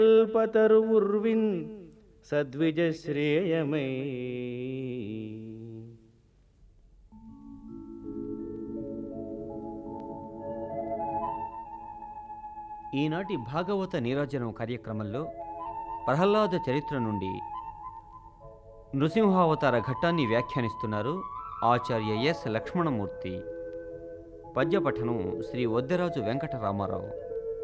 కల్పతరువుర్విన్ సద్విజశ్రేయమై ఈనాటి భాగవత నీరాజనం కార్యక్రమంలో ప్రహ్లాద చరిత్ర నుండి నృసింహావతార ఘట్టాన్ని వ్యాఖ్యానిస్తున్నారు ఆచార్య ఎస్ లక్ష్మణమూర్తి పద్యపఠనం శ్రీ వద్దరాజు వెంకటరామారావు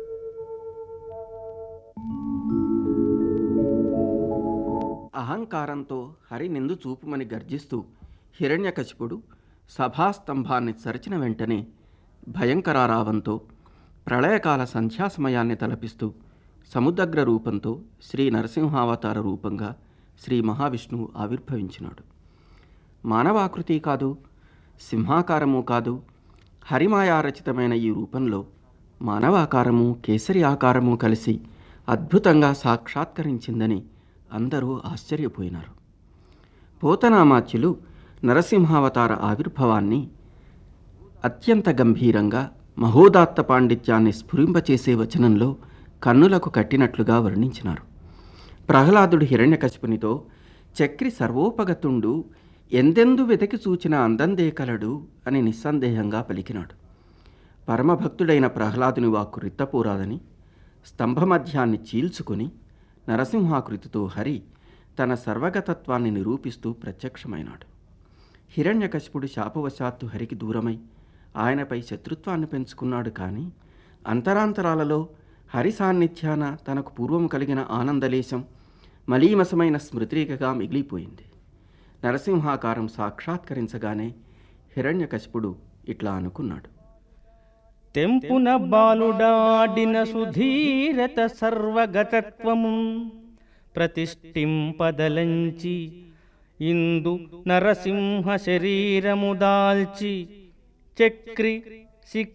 అహంకారంతో హరి నిందు చూపుమని గర్జిస్తూ హిరణ్యకశిపుడు సభాస్తంభాన్ని సరిచిన వెంటనే భయంకరారావంతో ప్రళయకాల సంధ్యా సమయాన్ని తలపిస్తూ సముద్రగ్ర రూపంతో శ్రీ నరసింహావతార రూపంగా శ్రీ మహావిష్ణువు ఆవిర్భవించినాడు మానవాకృతి కాదు సింహాకారము కాదు హరిమాయారచితమైన ఈ రూపంలో మానవాకారము కేసరి ఆకారము కలిసి అద్భుతంగా సాక్షాత్కరించిందని అందరూ ఆశ్చర్యపోయినారు పోతనామాత్యులు నరసింహావతార ఆవిర్భావాన్ని అత్యంత గంభీరంగా మహోదాత్త పాండిత్యాన్ని స్ఫురింపచేసే వచనంలో కన్నులకు కట్టినట్లుగా వర్ణించినారు ప్రహ్లాదుడు హిరణ్యకశిపునితో చక్రి సర్వోపగతుండు ఎందెందు వెతికి చూచిన అందందే కలడు అని నిస్సందేహంగా పలికినాడు పరమభక్తుడైన ప్రహ్లాదుని వాక్కు రిత్తపోరాదని స్తంభమధ్యాన్ని చీల్చుకుని నరసింహాకృతితో హరి తన సర్వగతత్వాన్ని నిరూపిస్తూ ప్రత్యక్షమైనాడు హిరణ్యకశిపుడు శాపవశాత్తు హరికి దూరమై ఆయనపై శత్రుత్వాన్ని పెంచుకున్నాడు కానీ అంతరాంతరాలలో హరి సాన్నిధ్యాన తనకు పూర్వం కలిగిన ఆనందలేశం మలీమసమైన స్మృతిరేఖగా మిగిలిపోయింది నరసింహాకారం సాక్షాత్కరించగానే హిరణ్యకశిపుడు ఇట్లా అనుకున్నాడు తెంపున బాలుడాడిన సుధీరత సర్వగతత్వము ప్రతిష్ఠింపదలంచి ఇందు నరసింహ శరీరము దాల్చి చక్రి